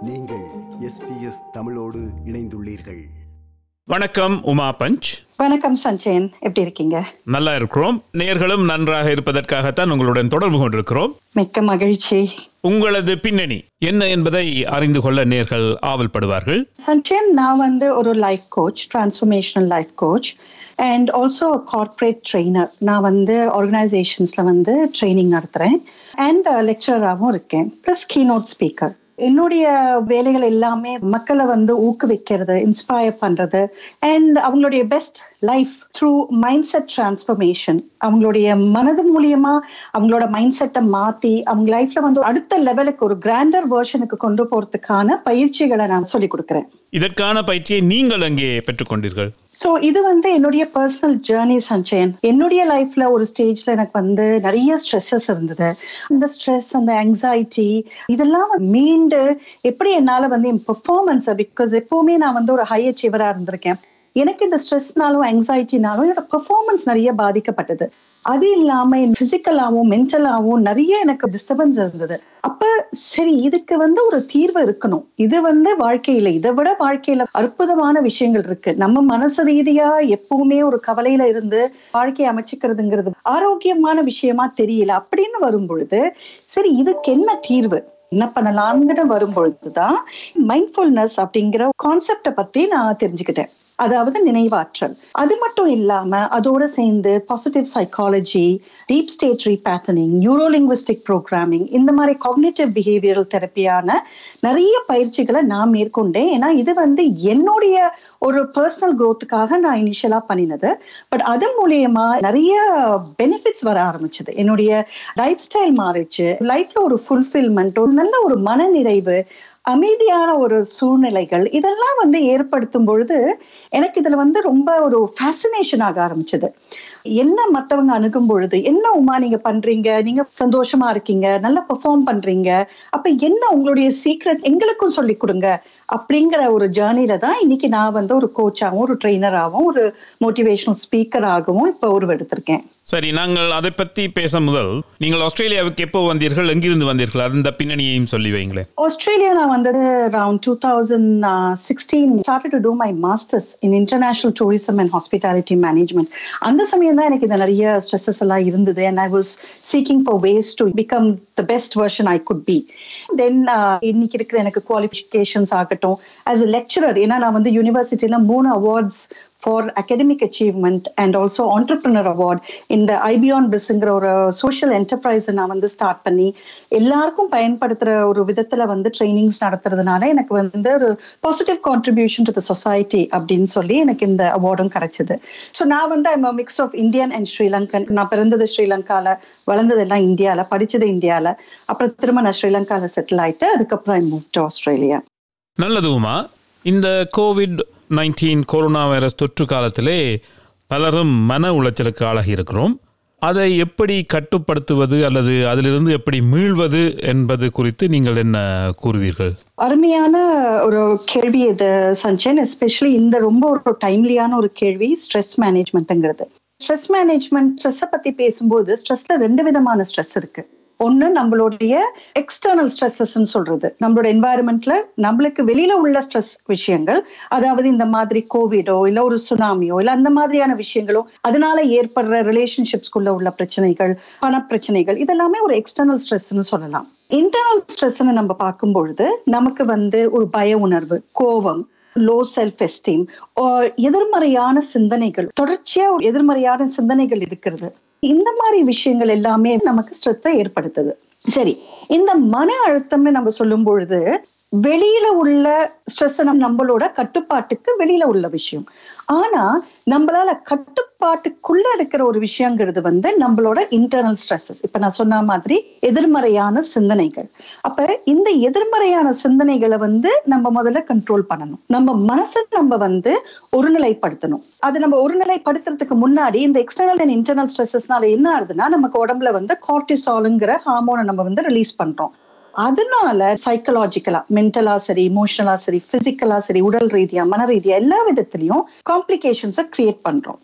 நீங்கள் எஸ்பிஎஸ் தமிழோடு இணைந்துள்ளீர்கள் வணக்கம் உமா பஞ்ச் வணக்கம் சஞ்சயன் எப்படி இருக்கீங்க நல்லா இருக்கிறோம் நேர்களும் நன்றாக இருப்பதற்காகத்தான் உங்களுடன் தொடர்பு கொண்டிருக்கிறோம் மிக்க மகிழ்ச்சி உங்களது பின்னணி என்ன என்பதை அறிந்து கொள்ள நேர்கள் ஆவல்படுவார்கள் சஞ்சயன் நான் வந்து ஒரு life coach transformational life coach and also corporate trainer நான் வந்து ஆர்கனைசேஷன்ஸில் வந்து ட்ரைனிங் நடத்துகிறேன் அண்ட் லெக்சரராகவும் இருக்கேன் ப்ளஸ் கீனோட் ஸ்பீக்கர் என்னுடைய வேலைகள் எல்லாமே மக்களை வந்து ஊக்குவிக்கிறது இன்ஸ்பயர் பண்றது அண்ட் அவங்களுடைய best life through mindset transformation அவங்களுடைய மனது மூலியமா அவங்களோட மைண்ட் செட்டை மாத்தி அவங்க லைஃப்ல வந்து அடுத்த லெவலுக்கு ஒரு கிராண்டர் வேர்ஷனுக்கு கொண்டு போறதுக்கான பயிற்சிகளை நான் சொல்லி கொடுக்குறேன் இதற்கான பயிற்சியை நீங்கள் அங்கே பெற்றுக்கொண்டீர்கள் ஸோ இது வந்து என்னுடைய பர்சனல் ஜேர்னி சஞ்சயன் என்னுடைய லைஃப்ல ஒரு ஸ்டேஜ்ல எனக்கு வந்து நிறைய ஸ்ட்ரெஸ்ஸஸ் இருந்தது அந்த ஸ்ட்ரெஸ் அந்த ஆங்ஸைட்டி இதெல்லாம் மீண்டு எப்படி என்னால வந்து என் பெர்ஃபார்மன்ஸை பிகாஸ் எப்பவுமே நான் வந்து ஒரு ஹை அச்சீவரா இருந்திருக்கேன் எனக்கு இந்த ஸ்ட்ரெஸ்னாலும் ஆங்ஸைட்டினாலும் என்னோட பெர்ஃபார்மன்ஸ் நிறைய பாதிக்கப்பட்டது அது இல்லாம பிசிக்கலாவும் மென்டலாவும் நிறைய எனக்கு டிஸ்டர்பன்ஸ் இருந்தது அப்ப சரி இதுக்கு வந்து ஒரு தீர்வு இருக்கணும் இது வந்து வாழ்க்கையில இதை விட வாழ்க்கையில அற்புதமான விஷயங்கள் இருக்கு நம்ம மனசு ரீதியா எப்பவுமே ஒரு கவலையில இருந்து வாழ்க்கையை அமைச்சுக்கிறதுங்கிறது ஆரோக்கியமான விஷயமா தெரியல அப்படின்னு வரும் பொழுது சரி இதுக்கு என்ன தீர்வு என்ன பண்ணலாம்னு வரும் பொழுதுதான் மைண்ட்ஃபுல்னஸ் அப்படிங்கிற கான்செப்டை பத்தி நான் தெரிஞ்சுக்கிட்டேன் அதாவது நினைவாற்றல் அது மட்டும் இல்லாம அதோட சேர்ந்து positive psychology deep state repatterning neurolinguistic programming இந்த மாதிரி காக்னேட்டிவ் பிஹேவியரல் தெரப்பியான நிறைய பயிற்சிகளை நான் மேற்கொண்டேன் ஏன்னா இது வந்து என்னுடைய ஒரு பர்சனல் க்ரோத்துக்காக நான் இனிஷியலா பண்ணினது பட் அது மூலியமா நிறைய பெனிஃபிட்ஸ் வர ஆரம்பிச்சது என்னுடைய லைஃப் ஸ்டைல் மாறிச்சு லைஃப்ல ஒரு ஃபுல்ஃபில்மெண்ட் ஒரு நல்ல ஒரு மனநிறைவு அமைதியான ஒரு சூழ்நிலைகள் இதெல்லாம் வந்து ஏற்படுத்தும் பொழுது எனக்கு இதுல வந்து ரொம்ப ஒரு ஃபேசினேஷன் ஆக ஆரம்பிச்சது என்ன மத்தவங்க அணுகும் பொழுது என்ன உமா நீங்க பண்றீங்க நீங்க சந்தோஷமா இருக்கீங்க நல்லா பெர்ஃபார்ம் பண்றீங்க அப்ப என்ன உங்களுடைய சீக்ரெட் எங்களுக்கும் சொல்லி கொடுங்க அப்படிங்கிற ஒரு ஜேர்னில தான் இன்னைக்கு நான் வந்து ஒரு கோச்சாகவும் ஒரு ட்ரெயினராகவும் ஒரு மோட்டிவேஷனல் ஸ்பீக்கராகவும் இப்போ உருவெடுத்திருக்கேன் சரி நாங்கள் அதை பற்றி பேச முதல் நீங்கள் ஆஸ்திரேலியாவுக்கு எப்போ வந்தீர்கள் எங்கிருந்து வந்தீர்கள் அந்த பின்னணியையும் சொல்லி வைங்களேன் ஆஸ்திரேலியா நான் வந்தது around two thousand sixteen started to do my masters in international tourism and hospitality management அந்த சமயம் தான் எனக்கு இந்த நிறைய ஸ்ட்ரெஸ்ஸஸ் எல்லாம் இருந்தது and I was seeking for ways to become the best version I could be then இன்னைக்கு இருக்கிற எனக்கு குவாலிஃபிகேஷன்ஸ் ஆகட்டும் ஆஸ் அ லெக்சரர் ஏன்னா நான் வந்து யூனிவர்சிட்டியில மூணு awards for academic achievement and also entrepreneur award இந்த ஐபியான் பிஸ்ங்கிற ஒரு சோஷியல் என்டர்பிரைஸை நான் வந்து ஸ்டார்ட் பண்ணி எல்லாருக்கும் பயன்படுத்துகிற ஒரு விதத்தில் வந்து ட்ரைனிங்ஸ் நடத்துறதுனால எனக்கு வந்து ஒரு positive contribution to the society அப்படின்னு சொல்லி எனக்கு இந்த அவார்டும் கிடைச்சது ஸோ நான் வந்து I'm mix of Indian and Sri Lankan நான் பிறந்தது ஸ்ரீலங்காவில் வளர்ந்ததெல்லாம் இந்தியாவில் படித்தது இந்தியாவில் அப்புறம் திரும்ப நான் ஸ்ரீலங்காவில் செட்டில் ஆயிட்டு அதுக்கப்புறம் ஐ மூவ் டு ஆஸ்திரேலியா நல்லது உமா இந்த கோவிட் நைன்டீன் கொரோனா வைரஸ் தொற்று காலத்திலே பலரும் மன உளைச்சலுக்கு ஆளாகி இருக்கிறோம் அதை எப்படி கட்டுப்படுத்துவது அல்லது அதிலிருந்து எப்படி மீள்வது என்பது குறித்து நீங்கள் என்ன கூறுவீர்கள் அருமையான ஒரு கேள்வி இது சஞ்சன் எஸ்பெஷலி இந்த ரொம்ப ஒரு டைம்லியான ஒரு கேள்வி ஸ்ட்ரெஸ் மேனேஜ்மெண்ட்டுங்கிறது ஸ்ட்ரெஸ் மேனேஜ்மெண்ட் ஸ்ட்ரெஸ்ஸை பத்தி பேசும்போது ஸ்ட்ரெஸ்ல ரெண்டு விதமான ஸ்ட்ரெஸ் இருக்கு ஒன்று நம்மளுடைய எக்ஸ்டர்னல் ஸ்ட்ரெஸ்ஸஸ்ன்னு சொல்றது நம்மளோட என்வாயர்மெண்ட்ல நம்மளுக்கு வெளியில உள்ள ஸ்ட்ரெஸ் விஷயங்கள் அதாவது இந்த மாதிரி கோவிடோ இல்லை ஒரு சுனாமியோ இல்லை அந்த மாதிரியான விஷயங்களோ அதனால ஏற்படுற ரிலேஷன்ஷிப்ஸ்குள்ள உள்ள பிரச்சனைகள் பண பிரச்சனைகள் இதெல்லாமே ஒரு எக்ஸ்டர்னல் ஸ்ட்ரெஸ்ன்னு சொல்லலாம் இன்டர்னல் ஸ்ட்ரெஸ்ன்னு நம்ம பார்க்கும் பொழுது நமக்கு வந்து ஒரு பய உணர்வு கோபம் லோ செல்ஃப் எஸ்டீம் எதிர்மறையான சிந்தனைகள் தொடர்ச்சியா ஒரு எதிர்மறையான சிந்தனைகள் இருக்கிறது இந்த மாதிரி விஷயங்கள் எல்லாமே நமக்கு ஸ்ட்ரெஸ்ஸை ஏற்படுத்துது சரி இந்த மன அழுத்தம்னு நம்ம சொல்லும் பொழுது வெளியில உள்ள ஸ்ட்ரெஸ் நம்மளோட கட்டுப்பாட்டுக்கு வெளியில உள்ள விஷயம் ஆனா நம்மளால கட்டுப்பாட்டுக்குள்ள இருக்கிற ஒரு விஷயங்கிறது வந்து நம்மளோட இன்டர்னல் ஸ்ட்ரெஸ்ஸஸ் இப்ப நான் சொன்ன மாதிரி எதிர்மறையான சிந்தனைகள் அப்ப இந்த எதிர்மறையான சிந்தனைகளை வந்து நம்ம முதல்ல கண்ட்ரோல் பண்ணணும் நம்ம மனசை நம்ம வந்து ஒருநிலைப்படுத்தணும் அது நம்ம ஒருநிலைப்படுத்துறதுக்கு முன்னாடி இந்த எக்ஸ்டர்னல் அண்ட் இன்டர்னல் ஸ்ட்ரெஸ்ஸஸ்னால என்ன ஆகுதுன்னா நமக்கு உடம்புல வந்து கார்டிசாலுங்கிற ஹார்மோனை நம்ம வந்து ரிலீஸ் பண்றோம் அதனால சைக்கலாஜிக்கலா மென்டலா சரி இமோஷனலா சரி பிசிக்கலா சரி உடல் ரீதியா மன ரீதியா எல்லா விதத்திலையும் காம்ப்ளிகேஷன்ஸை கிரியேட் பண்றோம்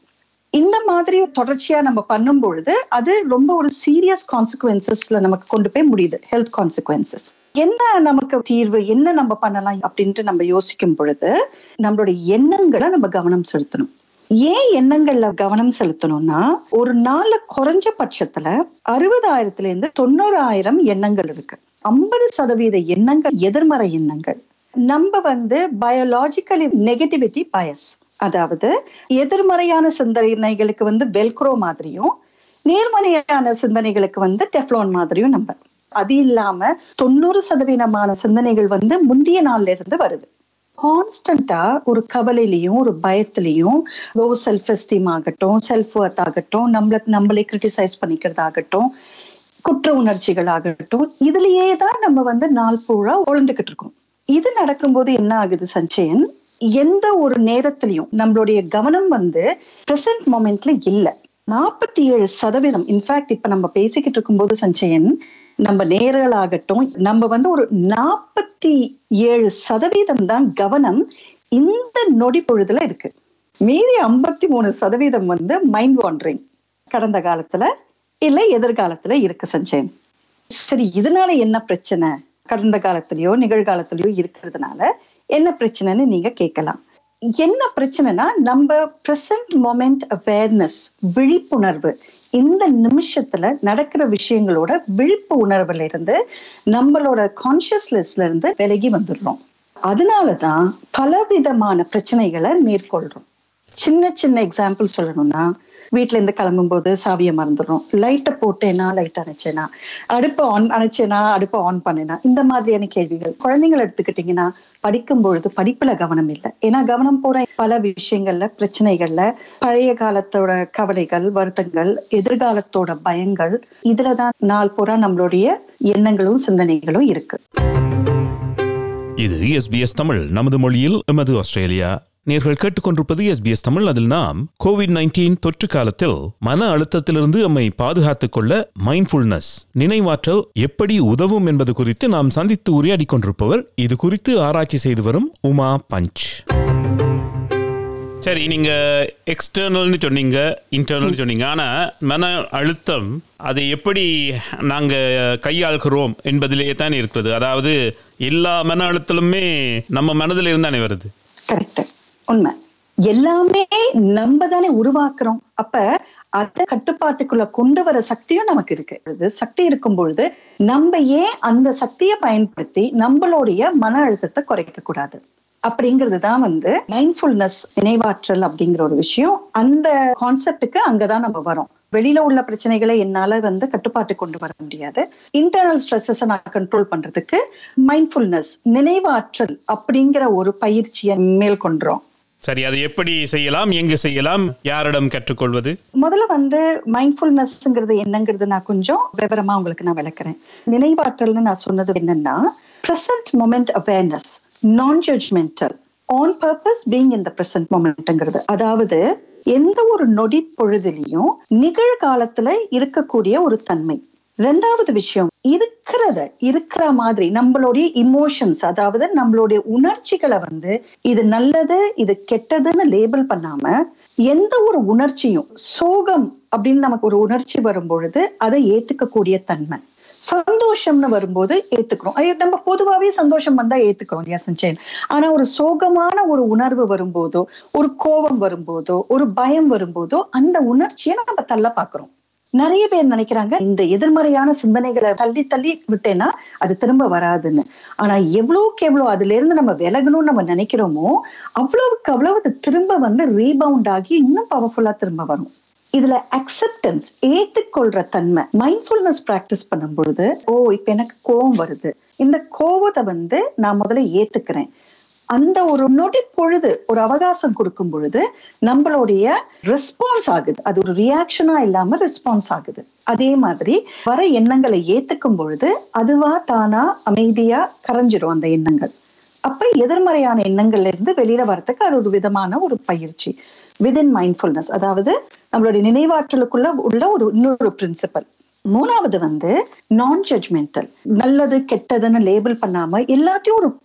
இந்த மாதிரி தொடர்ச்சியா நம்ம பண்ணும் பொழுது அது ரொம்ப ஒரு சீரியஸ் கான்சிக்வன்சஸ்ல நமக்கு கொண்டு போய் முடியுது ஹெல்த் கான்சிக்வன்சஸ் என்ன நமக்கு தீர்வு என்ன நம்ம பண்ணலாம் அப்படின்ட்டு நம்ம யோசிக்கும் பொழுது நம்மளுடைய எண்ணங்களை நம்ம கவனம் செலுத்தணும் ஏன் எண்ணங்கள்ல கவனம் செலுத்தணும்னா ஒரு நாள்ல குறைஞ்ச பட்சத்துல அறுபதாயிரத்துல இருந்து தொண்ணூறாயிரம் எண்ணங்கள் இருக்கு ஐம்பது சதவீத எண்ணங்கள் எதிர்மறை எண்ணங்கள் நம்ம வந்து பயோலாஜிக்கலி நெகட்டிவிட்டி பயஸ் அதாவது எதிர்மறையான சிந்தனைகளுக்கு வந்து வெல்க்ரோ மாதிரியும் நேர்மறையான சிந்தனைகளுக்கு வந்து டெஃப்லான் மாதிரியும் நம்ம அது இல்லாம தொண்ணூறு சதவீதமான சிந்தனைகள் வந்து முந்தைய நாள்ல இருந்து வருது கான்ஸ்டண்டா ஒரு கவலையிலையும் ஒரு பயத்திலையும் லோ செல்ஃப் எஸ்டீம் ஆகட்டும் செல்ஃப் ஒர்த் ஆகட்டும் நம்மள நம்மளே கிரிட்டிசைஸ் பண்ணிக்கிறதாகட்டும் குற்ற உணர்ச்சிகள் ஆகட்டும் இதுலயே தான் நம்ம வந்து நாள் பூரா உழந்துகிட்டு இருக்கோம் இது நடக்கும்போது என்ன ஆகுது சஞ்சயன் எந்த ஒரு நேரத்திலையும் நம்மளுடைய கவனம் வந்து பிரசன்ட் மொமெண்ட்ல இல்ல நாற்பத்தி ஏழு சதவீதம் இன்ஃபேக்ட் இப்ப நம்ம பேசிக்கிட்டு இருக்கும்போது சஞ்சயன் நம்ம நேரலாகட்டும் நம்ம வந்து ஒரு நாற்பத்தி ஏழு சதவீதம் தான் கவனம் இந்த நொடி பொழுதுல இருக்கு மீதி ஐம்பத்தி மூணு சதவீதம் வந்து மைண்ட் வாண்டரிங் கடந்த காலத்துல இல்ல எதிர்காலத்துல இருக்கு சஞ்சயன் சரி இதனால என்ன பிரச்சனை கடந்த காலத்திலயோ நிகழ்காலத்திலயோ இருக்கிறதுனால என்ன பிரச்சனைன்னு நீங்க கேட்கலாம் என்ன பிரச்சனைனா நம்ம பிரசன்ட் மொமெண்ட் அவேர்னஸ் விழிப்புணர்வு இந்த நிமிஷத்துல நடக்கிற விஷயங்களோட விழிப்பு உணர்வுல இருந்து நம்மளோட கான்சியஸ்னஸ்ல இருந்து விலகி வந்துடுறோம் அதனாலதான் பலவிதமான பிரச்சனைகளை மேற்கொள்றோம் சின்ன சின்ன எக்ஸாம்பிள் சொல்லணும்னா வீட்ல இருந்து கிளம்பும்போது சாவியை மறந்துடுறோம் லைட்டை போட்டேனா லைட் அணைச்சேனா அடுப்பை ஆன் அணைச்சேனா அடுப்பை ஆன் பண்ணேனா இந்த மாதிரியான கேள்விகள் குழந்தைங்களை எடுத்துக்கிட்டீங்கன்னா படிக்கும் பொழுது படிப்புல கவனம் இல்லை ஏன்னா கவனம் போற பல விஷயங்கள்ல பிரச்சனைகள்ல பழைய காலத்தோட கவலைகள் வருத்தங்கள் எதிர்காலத்தோட பயங்கள் இதுலதான் நாள் பூரா நம்மளுடைய எண்ணங்களும் சிந்தனைகளும் இருக்கு இது எஸ்பிஎஸ் தமிழ் நமது மொழியில் எமது ஆஸ்திரேலியா நேர்கள் கேட்டுக்கொண்டிருப்பது எஸ்பிஎஸ் தமிழ் அதில் நாம் கோவிட் நைன்டீன் தொற்று காலத்தில் மன அழுத்தத்திலிருந்து நம்மை பாதுகாத்துக் கொள்ள மைண்ட்ஃபுல்னஸ் நினைவாற்றல் எப்படி உதவும் என்பது குறித்து நாம் சந்தித்து உரையாடிக் கொண்டிருப்பவர் இது குறித்து ஆராய்ச்சி செய்து வரும் உமா பஞ்ச் சரி நீங்க எக்ஸ்டர்னல்னு சொன்னீங்க இன்டர்னல் சொன்னீங்க ஆனா மன அழுத்தம் அதை எப்படி நாங்க கையாள்கிறோம் என்பதிலே தான் இருக்கிறது அதாவது எல்லா மன அழுத்தலுமே நம்ம மனதில் இருந்தானே வருது கரெக்ட் உண்மை எல்லாமே நம்ம தானே உருவாக்குறோம் அப்ப அத கட்டுப்பாட்டுக்குள்ள கொண்டு வர சக்தியும் நமக்கு இருக்கு இது சக்தி இருக்கும் பொழுது நம்ம ஏன் அந்த சக்தியை பயன்படுத்தி நம்மளுடைய மன அழுத்தத்தை குறைக்க கூடாது அப்படிங்கிறது தான் வந்து மைண்ட்ஃபுல்னஸ் நினைவாற்றல் அப்படிங்கிற ஒரு விஷயம் அந்த கான்செப்டுக்கு அங்கதான் நம்ம வரோம் வெளியில உள்ள பிரச்சனைகளை என்னால வந்து கட்டுப்பாட்டு கொண்டு வர முடியாது இன்டர்னல் ஸ்ட்ரெஸ்ஸை நான் கண்ட்ரோல் பண்றதுக்கு மைண்ட்ஃபுல்னஸ் நினைவாற்றல் அப்படிங்கிற ஒரு பயிற்சியை மேற்கொண்டோம் சரி அதை எப்படி செய்யலாம் எங்கு செய்யலாம் யாரிடம் கற்றுக்கொள்வது முதல்ல வந்து மைண்ட்ஃபுல்னஸ்ங்கிறது என்னங்கிறது நான் கொஞ்சம் விவரமா உங்களுக்கு நான் விளக்குறேன் நினைவாற்றல்னு நான் சொன்னது என்னன்னா present moment awareness non judgmental on purpose being in the ப்ரெசன்ட் மொமெண்ட்ங்கிறது அதாவது எந்த ஒரு நொடி பொழுதுலையும் நிகழ்காலத்துல இருக்கக்கூடிய ஒரு தன்மை ரெண்டாவது விஷயம் இருக்கிறத இருக்கிற மாதிரி நம்மளுடைய இமோஷன்ஸ் அதாவது நம்மளுடைய உணர்ச்சிகளை வந்து இது நல்லது இது கெட்டதுன்னு லேபிள் பண்ணாம எந்த ஒரு உணர்ச்சியும் சோகம் அப்படின்னு நமக்கு ஒரு உணர்ச்சி வரும் பொழுது அதை ஏத்துக்கக்கூடிய தன்மை சந்தோஷம்னு வரும்போது ஏத்துக்கிறோம் ஐயோ நம்ம பொதுவாவே சந்தோஷம் வந்தா ஏத்துக்கிறோம் இல்லையா சஞ்சயன் ஆனா ஒரு சோகமான ஒரு உணர்வு வரும்போதோ ஒரு கோபம் வரும்போதோ ஒரு பயம் வரும்போதோ அந்த உணர்ச்சியை நம்ம தள்ள பாக்குறோம் நிறைய பேர் நினைக்கிறாங்க இந்த எதிர்மறையான சிந்தனைகளை தள்ளி தள்ளி விட்டேன்னா அது திரும்ப வராதுன்னு ஆனா எவ்வளவுக்கு எவ்வளவு அதுல இருந்து நம்ம விலகணும்னு நம்ம நினைக்கிறோமோ அவ்வளவுக்கு அவ்வளவு அது திரும்ப வந்து ரீபவுண்ட் ஆகி இன்னும் பவர்ஃபுல்லா திரும்ப வரும் இதுல அக்செப்டன்ஸ் ஏத்துக்கொள்ற தன்மை மைண்ட்ஃபுல்னஸ் பிராக்டிஸ் பண்ணும் பொழுது ஓ இப்ப எனக்கு கோவம் வருது இந்த கோவத்தை வந்து நான் முதல்ல ஏத்துக்கிறேன் அந்த ஒரு நொடி பொழுது ஒரு அவகாசம் கொடுக்கும் பொழுது நம்மளுடைய ரெஸ்பான்ஸ் ஆகுது அது ஒரு ரியாக்ஷனா இல்லாம ரெஸ்பான்ஸ் ஆகுது அதே மாதிரி வர எண்ணங்களை ஏத்துக்கும் பொழுது அதுவா தானா அமைதியா கரைஞ்சிரும் அந்த எண்ணங்கள் அப்ப எதிர்மறையான எண்ணங்கள்ல இருந்து வெளியில வரதுக்கு அது ஒரு விதமான ஒரு பயிற்சி விதின் மைண்ட்ஃபுல்னஸ் அதாவது நம்மளுடைய நினைவாற்றலுக்குள்ள உள்ள ஒரு இன்னொரு பிரின்சிபல் மூணாவது வந்து நான் ஜட்மெண்டல் நல்லது கெட்டதுன்னு லேபிள் பண்ணாம எல்லாத்தையும் ஒரு குற்ற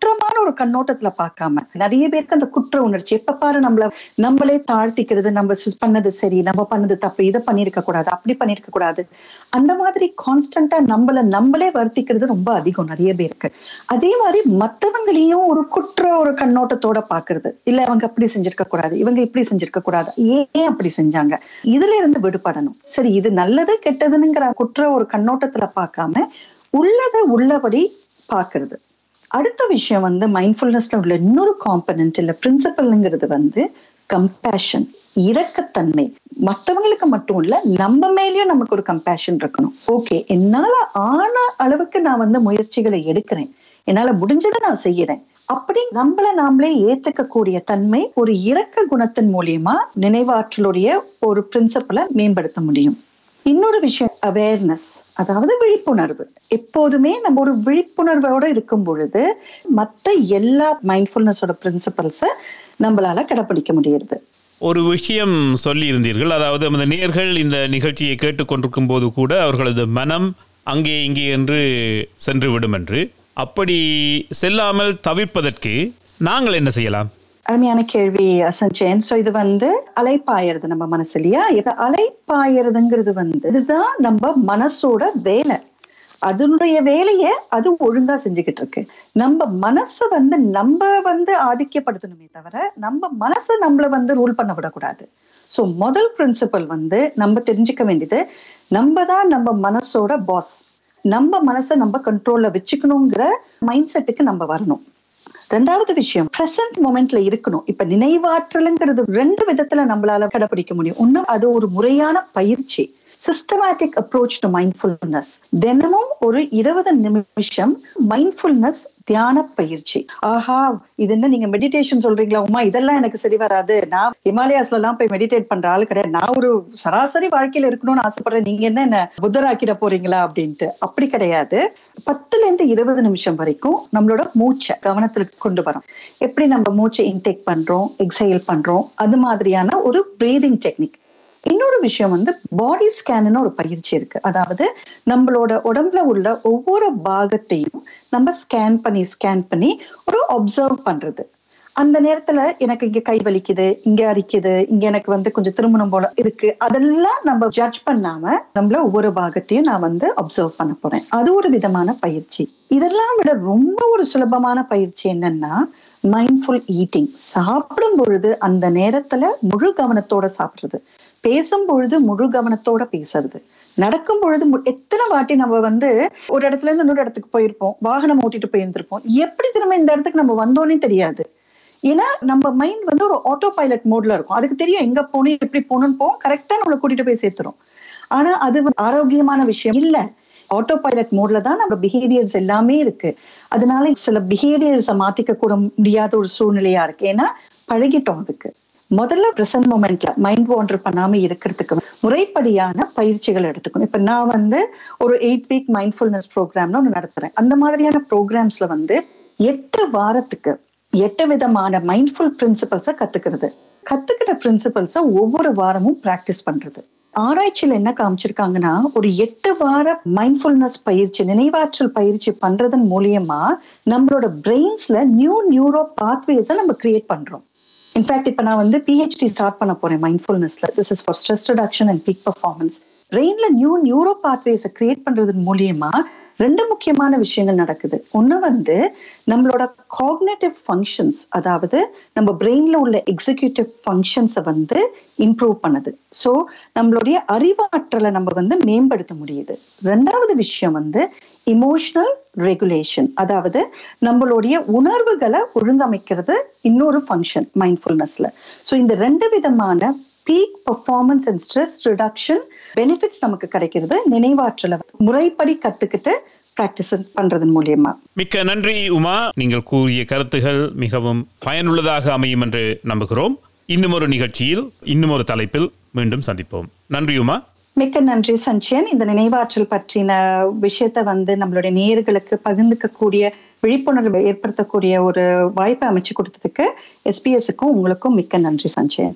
குற்றமான ஒரு கண்ணோட்டத்துல பார்க்காம நிறைய பேருக்கு அந்த குற்ற உணர்ச்சி எப்ப பாரு நம்மள நம்மளே தாழ்த்திக்கிறது நம்ம சி- பண்ணது சரி நம்ம பண்ணது தப்பு இதை பண்ணிருக்க கூடாது அப்படி பண்ணிருக்க கூடாது அந்த மாதிரி கான்ஸ்டன்டா நம்மள நம்மளே வருத்திக்கிறது ரொம்ப அதிகம் நிறைய பேருக்கு அதே மாதிரி மத்தவங்களையும் ஒரு குற்ற ஒரு கண்ணோட்டத்தோட பாக்குறது இல்ல அவங்க அப்படி செஞ்சிருக்க கூடாது இவங்க இப்படி செஞ்சிருக்க கூடாது ஏன் அப்படி செஞ்சாங்க இதுல இருந்து விடுபடணும் சரி இது நல்லது கெட்டதுங்கிற குற்ற ஒரு கண்ணோட்டத்துல பார்க்காம உள்ளதை உள்ளபடி பாக்குறது அடுத்த விஷயம் வந்து மைண்ட்ஃபுல்னஸ்ல உள்ள இன்னொரு காம்பனன்ட் இல்ல பிரின்சிபல்ங்கிறது வந்து கம்பேஷன் இரக்கத்தன்மை மத்தவங்களுக்கு மட்டும் இல்ல நம்ம மேலயும் நமக்கு ஒரு கம்பேஷன் இருக்கணும் ஓகே என்னால ஆன அளவுக்கு நான் வந்து முயற்சிகளை எடுக்கிறேன் என்னால முடிஞ்சதை நான் செய்யறேன் அப்படி நம்மள நாமளே ஏத்துக்க கூடிய தன்மை ஒரு இரக்க குணத்தின் மூலியமா நினைவாற்றலுடைய ஒரு பிரின்சிபலை மேம்படுத்த முடியும் இன்னொரு விஷயம் அவேர்னஸ் அதாவது விழிப்புணர்வு எப்போதுமே நம்ம ஒரு விழிப்புணர்வோட இருக்கும் பொழுது மற்ற எல்லா மைண்ட்ஃபுல்னஸோட பிரின்சிபல்ஸை நம்மளால கடைப்பிடிக்க முடியுது ஒரு விஷயம் சொல்லியிருந்தீர்கள் அதாவது அந்த நேர்கள் இந்த நிகழ்ச்சியை கேட்டுக்கொண்டிருக்கும் போது கூட அவர்களது மனம் அங்கே இங்கே என்று சென்று விடும் என்று அப்படி செல்லாமல் தவிர்ப்பதற்கு நாங்கள் என்ன செய்யலாம் அருமையான கேள்வி சஞ்சயன் சோ இது வந்து அலைப்பாயறது நம்ம மனசு இல்லையா இது அலைப்பாயறதுங்கிறது வந்து இதுதான் நம்ம மனசோட வேலை அதனுடைய வேலையை அது ஒழுங்கா செஞ்சுக்கிட்டு இருக்கு நம்ம மனசை வந்து நம்ம வந்து ஆதிக்கப்படுத்தணுமே தவிர நம்ம மனசை நம்மள வந்து ரூல் பண்ண விடக்கூடாது சோ முதல் பிரின்சிபல் வந்து நம்ம தெரிஞ்சுக்க வேண்டியது நம்ம தான் நம்ம மனசோட பாஸ் நம்ம மனசை நம்ம கண்ட்ரோல்ல வச்சுக்கணுங்கிற மைண்ட் செட்டுக்கு நம்ம வரணும் ரெண்டாவது விஷயம் பிரசன்ட் மொமெண்ட்ல இருக்கணும் இப்ப நினைவாற்றலுங்கிறது ரெண்டு விதத்துல நம்மளால கடைபிடிக்க முடியும் ஒண்ணு அது ஒரு முறையான பயிற்சி சிஸ்டமேட்டிக் அப்ரோச் டு மைண்ட்ஃபுல்னஸ் தினமும் ஒரு இருபது நிமிஷம் மைண்ட்ஃபுல்னஸ் தியான பயிற்சி ஆஹா இது என்ன நீங்க மெடிடேஷன் சொல்றீங்களா உமா இதெல்லாம் எனக்கு சரி வராது நான் ஹிமாலயாஸ்ல எல்லாம் போய் மெடிடேட் பண்ற ஆள் கிடையாது நான் ஒரு சராசரி வாழ்க்கையில இருக்கணும்னு ஆசைப்படுறேன் நீங்க என்ன என்ன புத்தராக்கிட போறீங்களா அப்படின்ட்டு அப்படி கிடையாது பத்துல இருந்து இருபது நிமிஷம் வரைக்கும் நம்மளோட மூச்சை கவனத்துல கொண்டு வரோம் எப்படி நம்ம மூச்சை இன்டேக் பண்றோம் எக்ஸைல் பண்றோம் அது மாதிரியான ஒரு பிரீதிங் டெக்னிக் இன்னொரு விஷயம் வந்து பாடி ஸ்கேன்னு ஒரு பயிற்சி இருக்கு அதாவது நம்மளோட உடம்புல உள்ள ஒவ்வொரு பாகத்தையும் நம்ம ஸ்கேன் பண்ணி ஸ்கேன் பண்ணி ஒரு அப்சர்வ் பண்றது அந்த நேரத்துல எனக்கு இங்க கை வலிக்குது இங்க அரிக்குது இங்க எனக்கு வந்து கொஞ்சம் திருமணம் போல இருக்கு அதெல்லாம் நம்ம ஜட்ஜ் பண்ணாம நம்மள ஒவ்வொரு பாகத்தையும் நான் வந்து அப்சர்வ் பண்ண போறேன் அது ஒரு விதமான பயிற்சி இதெல்லாம் விட ரொம்ப ஒரு சுலபமான பயிற்சி என்னன்னா மைண்ட்ஃபுல் ஈட்டிங் சாப்பிடும் பொழுது அந்த நேரத்துல முழு கவனத்தோட சாப்பிடுறது பேசும் பொழுது முழு கவனத்தோட பேசுறது நடக்கும் பொழுது மு- எத்தனை வாட்டி நம்ம வந்து ஒரு இடத்துல இருந்து இன்னொரு இடத்துக்கு போயிருப்போம் வாகனம் ஓட்டிட்டு போயிருந்திருப்போம் எப்படி திரும்ப இந்த இடத்துக்கு நம்ம வந்தோன்னே தெரியாது ஏன்னா நம்ம மைண்ட் வந்து ஒரு ஆட்டோ பைலட் மோட்ல இருக்கும் அதுக்கு தெரியும் எங்க போகணும் எப்படி போகணும்னு போகும் கரெக்டா நம்மளை கூட்டிட்டு போய் சேர்த்துரும் ஆனா அது வந்து ஆரோக்கியமான விஷயம் இல்ல ஆட்டோ பைலட் மோட்ல தான் நம்ம பிஹேவியர்ஸ் எல்லாமே இருக்கு அதனால சில பிஹேவியர்ஸை மாத்திக்க கூட முடியாத ஒரு சூழ்நிலையா இருக்கு ஏன்னா பழகிட்டோம் அதுக்கு முதல்ல பிரசன்ட் மூமெண்ட்ல மைண்ட் வாண்டர் பண்ணாம இருக்கிறதுக்கு முறைப்படியான பயிற்சிகள் எடுத்துக்கணும் இப்ப நான் வந்து ஒரு எயிட் வீக் மைண்ட்ஃபுல்னஸ் ப்ரோக்ராம்னு ஒன்று நடத்துறேன் அந்த மாதிரியான ப்ரோக்ராம்ஸ்ல வந்து எட்டு வாரத்துக்கு எட்டு விதமான மைண்ட்ஃபுல் பிரின்சிபல்ஸை கத்துக்கிறது கத்துக்கிட்ட பிரின்சிபல்ஸை ஒவ்வொரு வாரமும் பிராக்டிஸ் பண்றது ஆராய்ச்சியில என்ன காமிச்சிருக்காங்கன்னா ஒரு எட்டு வார மைண்ட்ஃபுல்னஸ் பயிற்சி நினைவாற்றல் பயிற்சி பண்றதன் மூலியமா நம்மளோட பிரெயின்ஸ்ல நியூ நியூரோ பாத்வேஸை நம்ம கிரியேட் பண்றோம் இன்ஃபேக்ட் இப்போ நான் வந்து பிஹெச்டி ஸ்டார்ட் பண்ண போறேன் மைண்ட்ஃபுல்னஸ்ல this is for stress reduction and peak performance பிரெயின்ல நியூ நியூரோ பாத்வேஸை கிரியேட் பண்றதன் மூலியமா ரெண்டு முக்கியமான விஷயங்கள் நடக்குது ஒண்ணு வந்து நம்மளோட காக்னேட்டிவ் ஃபங்க்ஷன்ஸ் அதாவது நம்ம பிரெயின்ல உள்ள எக்ஸிக்யூட்டிவ் ஃபங்க்ஷன்ஸை வந்து இம்ப்ரூவ் பண்ணுது ஸோ நம்மளுடைய அறிவாற்றலை நம்ம வந்து மேம்படுத்த முடியுது ரெண்டாவது விஷயம் வந்து இமோஷனல் ரெகுலேஷன் அதாவது நம்மளுடைய உணர்வுகளை ஒழுங்கமைக்கிறது இன்னொரு ஃபங்க்ஷன் மைண்ட்ஃபுல்னஸ்ல ஸோ இந்த ரெண்டு விதமான peak performance and stress reduction benefits நமக்கு கிடைக்கிறது நினைவாற்றலை முறைப்படி கத்துக்கிட்டு ப்ராக்டிஸ் பண்றதன் மூலியமா மிக்க நன்றி உமா நீங்கள் கூறிய கருத்துகள் மிகவும் பயனுள்ளதாக அமையும் என்று நம்புகிறோம் இன்னும் ஒரு நிகழ்ச்சியில் இன்னும் ஒரு தலைப்பில் மீண்டும் சந்திப்போம் நன்றி உமா மிக்க நன்றி சஞ்சயன் இந்த நினைவாற்றல் பற்றின விஷயத்தை வந்து நம்மளுடைய நேயர்களுக்கு பகிர்ந்துக்கக்கூடிய விழிப்புணர்வு ஏற்படுத்தக்கூடிய ஒரு வாய்ப்பை அமைச்சு கொடுத்ததுக்கு எஸ்பிஎஸ்க்கும் உங்களுக்கும் மிக்க நன்றி சஞ்சயன்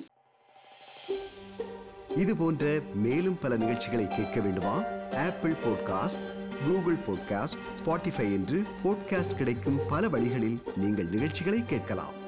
இது போன்ற மேலும் பல நிகழ்ச்சிகளை கேட்க வேண்டுமா Apple podcast Google podcast Spotify என்று பாட்காஸ்ட் கிடைக்கும் பல வழிகளில் நீங்கள் நிகழ்ச்சிகளை கேட்கலாம்